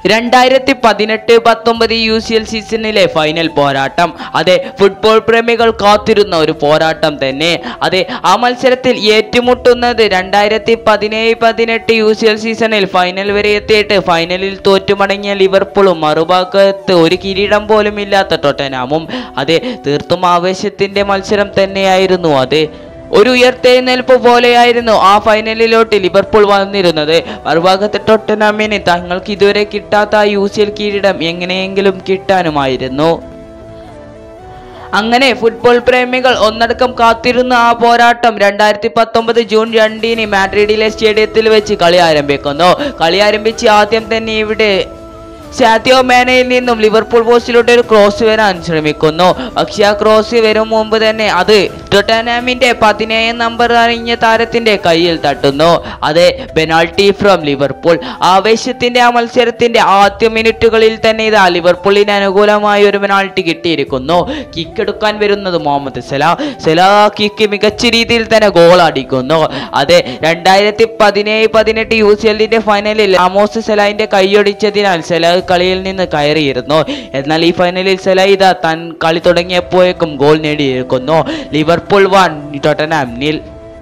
രണ്ടായിരത്തി പതിനെട്ട് പത്തൊമ്പത് യു സി എൽ സീസണിലെ ഫൈനൽ പോരാട്ടം അതെ ഫുട്ബോൾ പ്രേമികൾ കാത്തിരുന്ന ഒരു പോരാട്ടം തന്നെ അതെ ആ മത്സരത്തിൽ ഏറ്റുമുട്ടുന്നത് രണ്ടായിരത്തി പതിനേഴ് പതിനെട്ട് യു സി എൽ സീസണിൽ ഫൈനൽ വരെ എത്തിയിട്ട് ഫൈനലിൽ തോറ്റുമടങ്ങിയ ലിവർപൂളും മറുഭാഗത്ത് ഒരു കിരീടം പോലും ഇല്ലാത്ത ടൊട്ടനാമും അതെ തീർത്തും ആവേശത്തിന്റെ മത്സരം തന്നെയായിരുന്നു അത് ഒരു ഉയർത്തെഴുന്നേൽപ്പ് പോലെയായിരുന്നു ആ ഫൈനലിലോട്ട് ലിവർപൂൾ വന്നിരുന്നത് മറുഭാഗത്ത് ടൊട്ടനാമിന് തങ്ങൾക്ക് ഇതുവരെ കിട്ടാത്ത ആ യു സി എൽ കിരീടം എങ്ങനെയെങ്കിലും കിട്ടാനുമായിരുന്നു അങ്ങനെ ഫുട്ബോൾ പ്രേമികൾ ഒന്നടക്കം കാത്തിരുന്ന ആ പോരാട്ടം രണ്ടായിരത്തി പത്തൊമ്പത് ജൂൺ രണ്ടിന് മാഡ്രിഡിലെ സ്റ്റേഡിയത്തിൽ വെച്ച് കളി ആരംഭിക്കുന്നു കളി ആരംഭിച്ച് ആദ്യം തന്നെ ഇവിടെ സാത്തിയോ മേനയിൽ നിന്നും ലിവർപൂൾ പോസ്റ്റിലോട്ട് ഒരു ക്രോസ് വരാൻ ശ്രമിക്കുന്നു പക്ഷെ ആ ക്രോസ് വരും മുമ്പ് തന്നെ അത് ടൊട്ടാനാമിന്റെ പതിനേഴ് നമ്പർ അറിഞ്ഞ താരത്തിന്റെ കയ്യിൽ തട്ടുന്നു അതെ പെനാൾട്ടി ഫ്രം ലിവർപൂൾ ആവേശത്തിന്റെ ആ മത്സരത്തിന്റെ ആദ്യ മിനിറ്റുകളിൽ തന്നെ ഇതാ ലിവർപൂളിന് അനുകൂലമായ ഒരു പെനാൾട്ടി കിട്ടിയിരിക്കുന്നു കിക്ക് എടുക്കാൻ വരുന്നത് മുഹമ്മദ് സലാ സലാ കിക്ക് മികച്ച രീതിയിൽ തന്നെ ഗോൾ അടിക്കുന്നു അതെ രണ്ടായിരത്തി പതിനേഴ് പതിനെട്ട് യു സി എല്ലിന്റെ ഫൈനലിൽ ആമോസ് സലാഹിന്റെ കൈയൊടിച്ചതിനാൽ സലാഹ് കളിയിൽ നിന്ന് കയറിയിരുന്നു എന്നാൽ ഈ ഫൈനലിൽ സലാഹ് ഇതാ താൻ കളി തുടങ്ങിയപ്പോഴേക്കും ഗോൾ നേടിയിരിക്കുന്നു ലിവർപൂൾ വൺ ടൊട്ടനാം നിൽ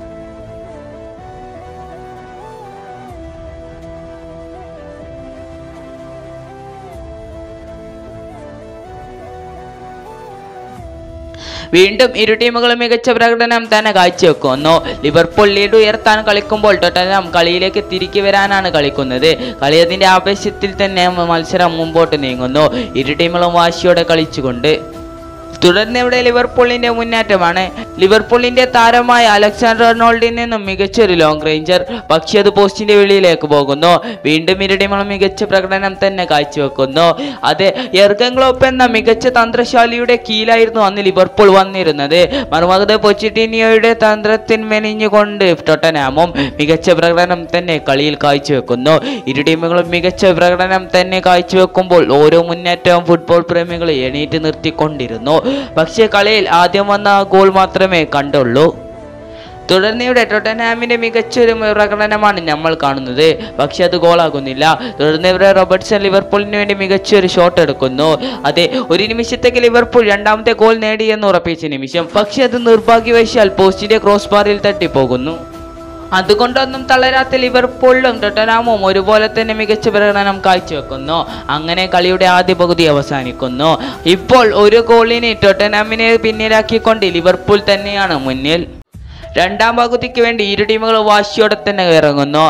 വീണ്ടും ഇരു ടീമുകളും മികച്ച പ്രകടനം തന്നെ കാഴ്ചവെക്കുന്നു ലിവർപൂൾ ലീഡ് ഉയർത്താൻ കളിക്കുമ്പോൾ ടൊട്ടനാം കളിയിലേക്ക് തിരികെ വരാനാണ് കളിക്കുന്നത് കളി അതിന്റെ ആവേശത്തിൽ തന്നെ മത്സരം മുമ്പോട്ട് നീങ്ങുന്നു ഇരു ടീമുകളും വാശിയോടെ കളിച്ചുകൊണ്ട് തുടർന്ന് ഇവിടെ ലിവർപൂളിന്റെ മുന്നേറ്റമാണ് ലിവർപൂളിന്റെ താരമായ അലക്സാണ്ടർ അർണോൾഡിൽ നിന്നും മികച്ചൊരു ലോങ് റേഞ്ചർ പക്ഷേ അത് പോസ്റ്റിന്റെ വെളിയിലേക്ക് പോകുന്നു വീണ്ടും ഇരടിമളം മികച്ച പ്രകടനം തന്നെ കാഴ്ചവെക്കുന്നു അത് എർഗൻ ക്ലോപ്പ് എന്ന മികച്ച തന്ത്രശാലിയുടെ കീഴിലായിരുന്നു അന്ന് ലിവർപൂൾ വന്നിരുന്നത് മറുഭാഗത്ത് പൊച്ചിറ്റീനിയോയുടെ തന്ത്രത്തിൽ മെനിഞ്ഞുകൊണ്ട് ടൊട്ടനാമും മികച്ച പ്രകടനം തന്നെ കളിയിൽ കാഴ്ചവെക്കുന്നു ഇരു ടീമുകളും മികച്ച പ്രകടനം തന്നെ കാഴ്ചവെക്കുമ്പോൾ ഓരോ മുന്നേറ്റവും ഫുട്ബോൾ പ്രേമികളെ എണീറ്റ് നിർത്തിക്കൊണ്ടിരുന്നു പക്ഷേ കളിയിൽ ആദ്യം വന്ന ആ ഗോൾ മാത്രമേ കണ്ടുള്ളൂ തുടർന്ന് ഇവിടെ ടൊട്ടൻഹാമിന്റെ മികച്ചൊരു പ്രകടനമാണ് നമ്മൾ കാണുന്നത് പക്ഷെ അത് ഗോളാകുന്നില്ല തുടർന്ന് ഇവിടെ റോബർട്ട്സൺ ലിവർപൂളിന് വേണ്ടി മികച്ചൊരു ഷോട്ട് എടുക്കുന്നു അതെ ഒരു നിമിഷത്തേക്ക് ലിവർപൂൾ രണ്ടാമത്തെ ഗോൾ നേടി എന്ന് ഉറപ്പിച്ച നിമിഷം പക്ഷെ അത് നിർഭാഗ്യവശാൽ പോസ്റ്റിന്റെ ക്രോസ് ബാറിൽ തട്ടിപ്പോകുന്നു അതുകൊണ്ടൊന്നും തളരാത്ത ലിവർപൂളിലും ടൊട്ടനാമും ഒരുപോലെ തന്നെ മികച്ച പ്രകടനം കാഴ്ചവെക്കുന്നു അങ്ങനെ കളിയുടെ ആദ്യ പകുതി അവസാനിക്കുന്നു ഇപ്പോൾ ഒരു ഗോളിന് ടൊട്ടനാമിനെ പിന്നിലാക്കിക്കൊണ്ട് ലിവർപൂൾ തന്നെയാണ് മുന്നിൽ രണ്ടാം പകുതിക്ക് വേണ്ടി ഇരു ടീമുകൾ വാശിയോടെ തന്നെ ഇറങ്ങുന്നു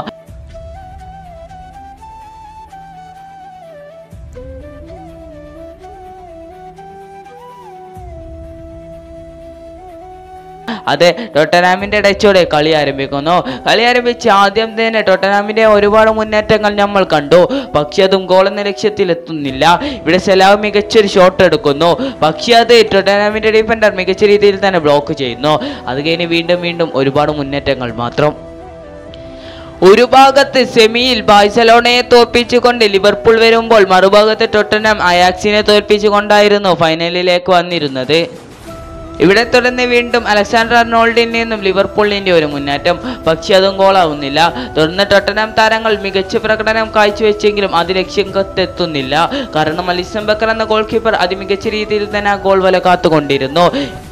അതെ ടൊട്ടനാമിന്റെ ടച്ചോടെ കളി ആരംഭിക്കുന്നു കളി ആരംഭിച്ച് ആദ്യം തന്നെ ടൊട്ടനാമിന്റെ ഒരുപാട് മുന്നേറ്റങ്ങൾ നമ്മൾ കണ്ടു പക്ഷെ അതും ഗോൾ എന്ന ലക്ഷ്യത്തിൽ എത്തുന്നില്ല ഇവിടെ സെലാവ് മികച്ചൊരു ഷോട്ട് എടുക്കുന്നു പക്ഷെ അത് ടൊട്ടനാമിന്റെ ഡിഫൻഡർ മികച്ച രീതിയിൽ തന്നെ ബ്ലോക്ക് ചെയ്യുന്നു അത് കഴിഞ്ഞ് വീണ്ടും വീണ്ടും ഒരുപാട് മുന്നേറ്റങ്ങൾ മാത്രം ഒരു ഭാഗത്ത് സെമിയിൽ ബാഴ്സലോണയെ തോൽപ്പിച്ചുകൊണ്ട് ലിവർപൂൾ വരുമ്പോൾ മറുഭാഗത്ത് ടൊട്ടനം അയാക്സിനെ തോൽപ്പിച്ചുകൊണ്ടായിരുന്നു ഫൈനലിലേക്ക് വന്നിരുന്നത് ഇവിടെ തുടർന്ന് വീണ്ടും അലക്സാണ്ടർ അർണോൾഡിൽ നിന്നും ലിവർപൂളിന്റെ ഒരു മുന്നേറ്റം പക്ഷെ അതും ഗോളാവുന്നില്ല തുടർന്ന് ടൊട്ടനാം താരങ്ങൾ മികച്ച പ്രകടനം കാഴ്ചവെച്ചെങ്കിലും അത് ലക്ഷ്യത്തെത്തുന്നില്ല കാരണം അലിസൺ ബക്കർ എന്ന ഗോൾ കീപ്പർ അതിമികച്ച രീതിയിൽ തന്നെ ആ ഗോൾ വല കാത്തുകൊണ്ടിരുന്നു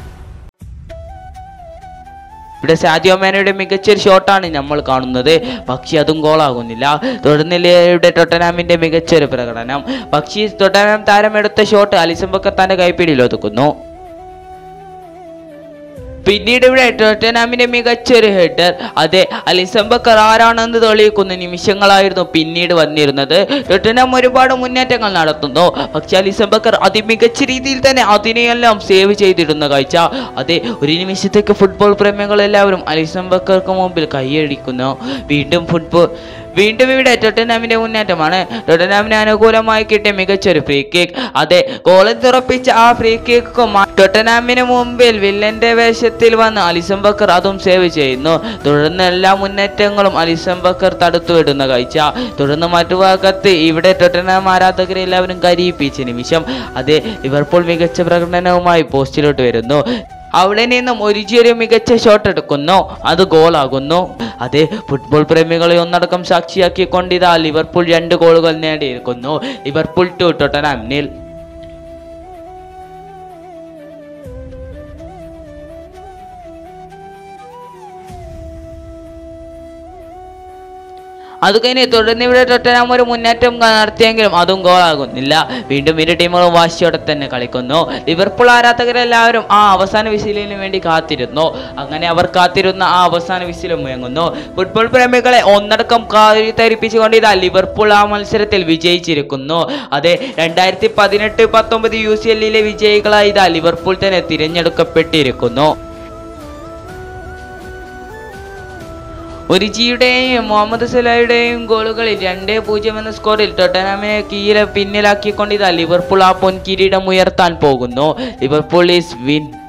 ഇവിടെ സാദിയോ മേനയുടെ മികച്ചൊരു ഷോട്ടാണ് നമ്മൾ കാണുന്നത് പക്ഷേ അതും ഗോളാകുന്നില്ല തുടർന്ന് ഇവിടെ ടൊട്ടനാമിന്റെ മികച്ചൊരു പ്രകടനം പക്ഷേ ടൊട്ടനാം താരം എടുത്ത ഷോട്ട് അലിസൺ ബക്കർ തന്റെ കൈപ്പിടിയിൽ ഒതുക്കുന്നു പിന്നീട് ഇവിടെ ടോട്ടനാമിന്റെ മികച്ചൊരു ഹെഡർ അതെ അലിസൺ ബക്കർ ആരാണെന്ന് തെളിയിക്കുന്ന നിമിഷങ്ങളായിരുന്നു പിന്നീട് വന്നിരുന്നത് ടോട്ടനാം ഒരുപാട് മുന്നേറ്റങ്ങൾ നടത്തുന്നു പക്ഷെ അലിസൺ ബക്കർ അതിമികച്ച രീതിയിൽ തന്നെ അതിനെയെല്ലാം സേവ് ചെയ്തിടുന്ന കാഴ്ച അതെ ഒരു നിമിഷത്തേക്ക് ഫുട്ബോൾ പ്രേമികൾ എല്ലാവരും അലിസൺ ബക്കർക്ക് മുമ്പിൽ കൈയടിക്കുന്നു വീണ്ടും ഫുട്ബോൾ വീണ്ടും ഇവിടെ ടൊട്ടനാമിന്റെ മുന്നേറ്റമാണ് ടൊട്ടനാമിന് അനുകൂലമായി കിട്ടിയ മികച്ചൊരു ഫ്രീ കിക്ക് അതെ ഗോളിൽ തുറപ്പിച്ച ആ ഫ്രീ കിക്കും ടൊട്ടനാമിന് മുമ്പിൽ വില്ലന്റെ വേഷത്തിൽ വന്ന് അലിസൺ ബക്കർ അതും സേവ് ചെയ്യുന്നു തുടർന്ന് എല്ലാ മുന്നേറ്റങ്ങളും അലിസൺ ബക്കർ തടുത്തുവിടുന്ന കാഴ്ച തുടർന്ന് മറുഭാഗത്ത് ഇവിടെ ടൊട്ടനാം ആരാധകരെ എല്ലാവരും കരിയിപ്പിച്ച നിമിഷം അതെ ലിവർപൂൾ മികച്ച പ്രകടനവുമായി പോസ്റ്റിലോട്ട് വരുന്നു അവിടെ നിന്നും ഒരിജി ഒരു മികച്ച ഷോട്ട് എടുക്കുന്നു അത് ഗോളാകുന്നു അതെ ഫുട്ബോൾ പ്രേമികളെ ഒന്നടക്കം സാക്ഷിയാക്കിക്കൊണ്ട് ഇതാ ലിവർപൂൾ രണ്ട് ഗോളുകൾ നേടിയിരിക്കുന്നു ലിവർപൂൾ ടു ടൊട്ടനാം നിൽ അത് കഴിഞ്ഞ് തുടർന്ന് ഇവിടെ ടൊട്ടനാം ഒരു മുന്നേറ്റം നടത്തിയെങ്കിലും അതും ഗോളാകുന്നില്ല വീണ്ടും ഇരു ടീമുകളും വാശിയോടെ തന്നെ കളിക്കുന്നു ലിവർപൂൾ ആരാധകരെല്ലാവരും ആ അവസാന വിസിലിന് വേണ്ടി കാത്തിരുന്നു അങ്ങനെ അവർ കാത്തിരുന്ന ആ അവസാന വിസിലും മുയങ്ങുന്നു ഫുട്ബോൾ പ്രേമികളെ ഒന്നടക്കം കാരിത്തരിപ്പിച്ചുകൊണ്ട് ഇതാ ലിവർപൂൾ ആ മത്സരത്തിൽ വിജയിച്ചിരിക്കുന്നു അതെ രണ്ടായിരത്തി പതിനെട്ട് പത്തൊമ്പത് യു സി എല്ലിലെ വിജയികളായി ഇതാ ലിവർപൂൾ തന്നെ തിരഞ്ഞെടുക്കപ്പെട്ടിരിക്കുന്നു ഒരിജിയുടെയും മുഹമ്മദ് സലായുടെയും ഗോളുകളിൽ രണ്ടേ പൂജ്യം എന്ന സ്കോറിൽ ടൊട്ടനാമിനെ കീഴെ പിന്നിലാക്കിക്കൊണ്ട് ഇതാ ലിവർപൂൾ ആ പൊൻ കിരീടം ഉയർത്താൻ പോകുന്നു ലിവർപൂൾ ഈസ് വിൻ